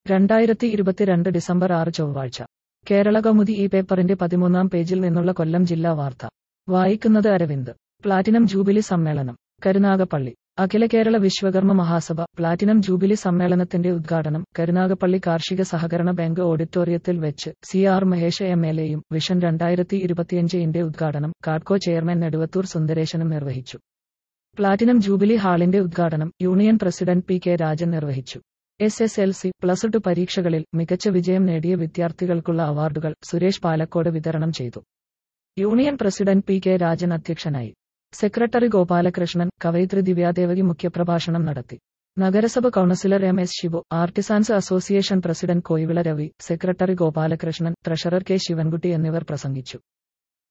രണ്ടായിരത്തി ഇരുപത്തിരണ്ട് ഡിസംബർ ആറ് ചൊവ്വാഴ്ച കേരള കൗമുദി ഈ പേപ്പറിന്റെ പതിമൂന്നാം പേജിൽ നിന്നുള്ള കൊല്ലം ജില്ലാ വാർത്ത വായിക്കുന്നത് അരവിന്ദ് പ്ലാറ്റിനം ജൂബിലി സമ്മേളനം കരുനാഗപ്പള്ളി അഖില കേരള വിശ്വകർമ്മ മഹാസഭ പ്ലാറ്റിനം ജൂബിലി സമ്മേളനത്തിന്റെ ഉദ്ഘാടനം കരുനാഗപ്പള്ളി കാർഷിക സഹകരണ ബാങ്ക് ഓഡിറ്റോറിയത്തിൽ വെച്ച് C R Mahesh M L എയും വിഷൻ രണ്ടായിരത്തി ഇരുപത്തിയഞ്ച് ഇന്റെ ഉദ്ഘാടനം കാഡ്കോ ചെയർമാൻ നെടുവത്തൂർ സുന്ദരേശനും നിർവഹിച്ചു പ്ലാറ്റിനം ജൂബിലി ഹാളിന്റെ ഉദ്ഘാടനം union president P K Rajan നിർവഹിച്ചു S S L C plus two പരീക്ഷകളിൽ മികച്ച വിജയം നേടിയ വിദ്യാർത്ഥികൾക്കുള്ള അവാർഡുകൾ സുരേഷ് പാലക്കോട് വിതരണം ചെയ്തു union president P K Rajan അധ്യക്ഷനായി സെക്രട്ടറി ഗോപാലകൃഷ്ണൻ കവയിത്രി ദിവ്യാദേവകി മുഖ്യപ്രഭാഷണം നടത്തി നഗരസഭ councillor M S Shivu artisans association president Koyivila Ravi secretary Gopalakrishnan treasurer K Sivankutty എന്നിവർ പ്രസംഗിച്ചു